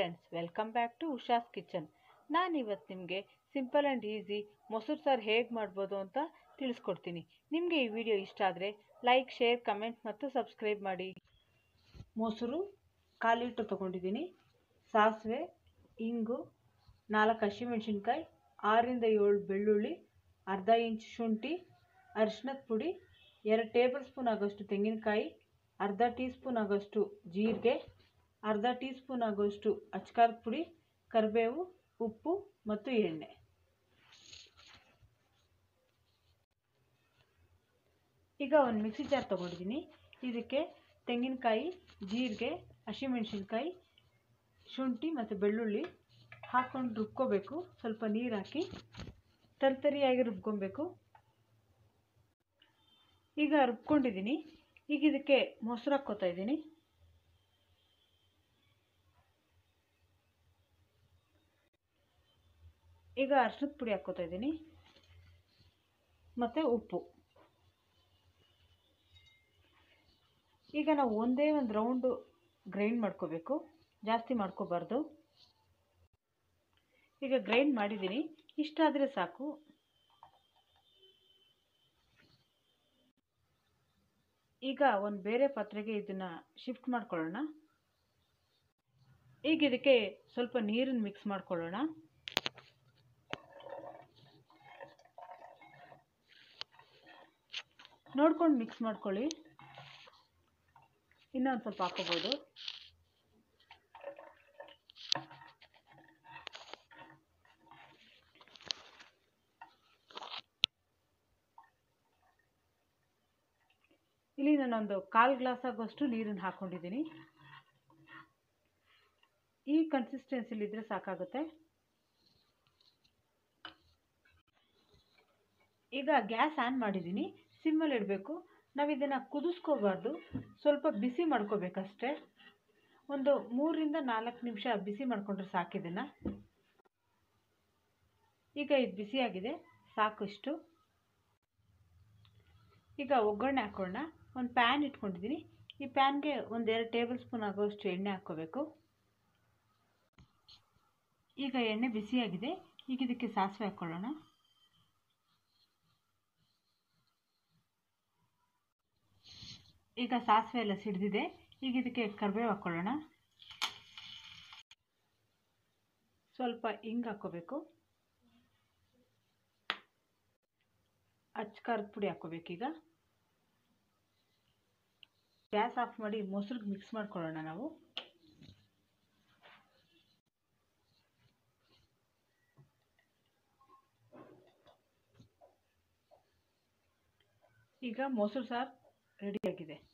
friends welcome back to Usha's kitchen ನಾನು ಇವತ್ತು ನಿಮಗೆ ಸಿಂಪಲ್ ಆ್ಯಂಡ್ ಈಸಿ ಮೊಸರು ಸಾರು ಹೇಗೆ ಮಾಡ್ಬೋದು ಅಂತ ತಿಳಿಸ್ಕೊಡ್ತೀನಿ ನಿಮಗೆ ಈ ವಿಡಿಯೋ ಇಷ್ಟ ಆದರೆ ಲೈಕ್ ಶೇರ್ ಕಮೆಂಟ್ ಮತ್ತು ಸಬ್ಸ್ಕ್ರೈಬ್ ಮಾಡಿ ಮೊಸರು ಕಾಲು ಲೀಟ್ರ್ ತೊಗೊಂಡಿದ್ದೀನಿ ಸಾಸಿವೆ ಇಂಗು ನಾಲ್ಕು ಹಸಿಮೆಣ್ಸಿನ್ಕಾಯಿ ಆರರಿಂದ ಏಳು ಬೆಳ್ಳುಳ್ಳಿ ಅರ್ಧ ಇಂಚ್ ಶುಂಠಿ ಅರಿಶಿನದ ಪುಡಿ ಎರಡು ಟೇಬಲ್ ಸ್ಪೂನ್ ಆಗೋಷ್ಟು ತೆಂಗಿನಕಾಯಿ ಅರ್ಧ ಟೀ ಸ್ಪೂನ್ ಆಗೋಷ್ಟು ಜೀರಿಗೆ ಅರ್ಧ ಟೀ ಸ್ಪೂನ್ ಆಗೋಷ್ಟು ಅಚ್ಕಾರದ ಪುಡಿ ಕರಿಬೇವು ಉಪ್ಪು ಮತ್ತು ಎಣ್ಣೆ ಈಗ ಒಂದು ಮಿಕ್ಸಿ ಜಾರ್ ತೊಗೊಂಡಿದ್ದೀನಿ ಇದಕ್ಕೆ ತೆಂಗಿನಕಾಯಿ ಜೀರಿಗೆ ಹಸಿಮೆಣ್ಸಿನ್ಕಾಯಿ ಶುಂಠಿ ಮತ್ತು ಬೆಳ್ಳುಳ್ಳಿ ಹಾಕ್ಕೊಂಡು ರುಬ್ಕೋಬೇಕು ಸ್ವಲ್ಪ ನೀರು ಹಾಕಿ ತರ್ತರಿಯಾಗಿ ರುಬ್ಕೊಬೇಕು ಈಗ ರುಬ್ಕೊಂಡಿದ್ದೀನಿ ಈಗ ಇದಕ್ಕೆ ಮೊಸರು ಹಾಕ್ಕೋತಾ ಇದ್ದೀನಿ ಈಗ ಅರ್ಶಿನದ ಪುಡಿ ಹಾಕ್ಕೋತಾ ಇದ್ದೀನಿ ಮತ್ತು ಉಪ್ಪು ಈಗ ನಾವು ಒಂದೇ ಒಂದು ರೌಂಡು ಗ್ರೈಂಡ್ ಮಾಡ್ಕೋಬೇಕು ಜಾಸ್ತಿ ಮಾಡ್ಕೋಬಾರ್ದು ಈಗ ಗ್ರೈಂಡ್ ಮಾಡಿದ್ದೀನಿ ಇಷ್ಟಾದರೆ ಸಾಕು ಈಗ ಒಂದು ಬೇರೆ ಪಾತ್ರೆಗೆ ಇದನ್ನು ಶಿಫ್ಟ್ ಮಾಡ್ಕೊಳ್ಳೋಣ ಈಗ ಇದಕ್ಕೆ ಸ್ವಲ್ಪ ನೀರನ್ನು ಮಿಕ್ಸ್ ಮಾಡ್ಕೊಳ್ಳೋಣ ನೋಡ್ಕೊಂಡು ಮಿಕ್ಸ್ ಮಾಡ್ಕೊಳ್ಳಿ ಇನ್ನೊಂದು ಸ್ವಲ್ಪ ಹಾಕೋಬೋದು ಇಲ್ಲಿ ನಾನೊಂದು ಕಾಲು ಗ್ಲಾಸ್ ಆಗೋಷ್ಟು ನೀರನ್ನು ಹಾಕ್ಕೊಂಡಿದ್ದೀನಿ ಈ ಕನ್ಸಿಸ್ಟೆನ್ಸಿಲಿದ್ದರೆ ಸಾಕಾಗುತ್ತೆ ಈಗ ಗ್ಯಾಸ್ ಆನ್ ಮಾಡಿದ್ದೀನಿ ಸಿಮ್ಮಲ್ಲಿ ಇಡಬೇಕು ನಾವು ಇದನ್ನು ಕುದಿಸ್ಕೋಬಾರ್ದು ಸ್ವಲ್ಪ ಬಿಸಿ ಮಾಡ್ಕೋಬೇಕಷ್ಟೆ ಒಂದು ಮೂರರಿಂದ ನಾಲ್ಕು ನಿಮಿಷ ಬಿಸಿ ಮಾಡಿಕೊಂಡ್ರೆ ಸಾಕಿದನ್ನು ಈಗ ಇದು ಬಿಸಿಯಾಗಿದೆ ಸಾಕು ಇಷ್ಟು ಈಗ ಒಗ್ಗರಣೆ ಹಾಕೋಣ ಒಂದು ಪ್ಯಾನ್ ಇಟ್ಕೊಂಡಿದ್ದೀನಿ ಈ ಪ್ಯಾನ್ಗೆ ಒಂದೆರಡು ಟೇಬಲ್ ಸ್ಪೂನ್ ಆಗೋಷ್ಟು ಎಣ್ಣೆ ಹಾಕ್ಕೋಬೇಕು ಈಗ ಎಣ್ಣೆ ಬಿಸಿಯಾಗಿದೆ ಈಗ ಇದಕ್ಕೆ ಸಾಸಿವೆ ಹಾಕ್ಕೊಳ್ಳೋಣ ಈಗ ಸಾಸಿವೆ ಎಲ್ಲ ಸಿಡಿದಿದೆ ಈಗ ಇದಕ್ಕೆ ಕರಿಬೇವು ಹಾಕ್ಕೊಳ್ಳೋಣ ಸ್ವಲ್ಪ ಹಿಂಗೆ ಹಾಕ್ಕೋಬೇಕು ಅಚ್ಕಾರದ ಪುಡಿ ಹಾಕ್ಕೋಬೇಕೀಗ ಗ್ಯಾಸ್ ಆಫ್ ಮಾಡಿ ಮೊಸರಿಗೆ ಮಿಕ್ಸ್ ಮಾಡ್ಕೊಳ್ಳೋಣ ನಾವು ಈಗ ಮೊಸರು ಸಾರು ರೆಡಿಯಾಗಿದೆ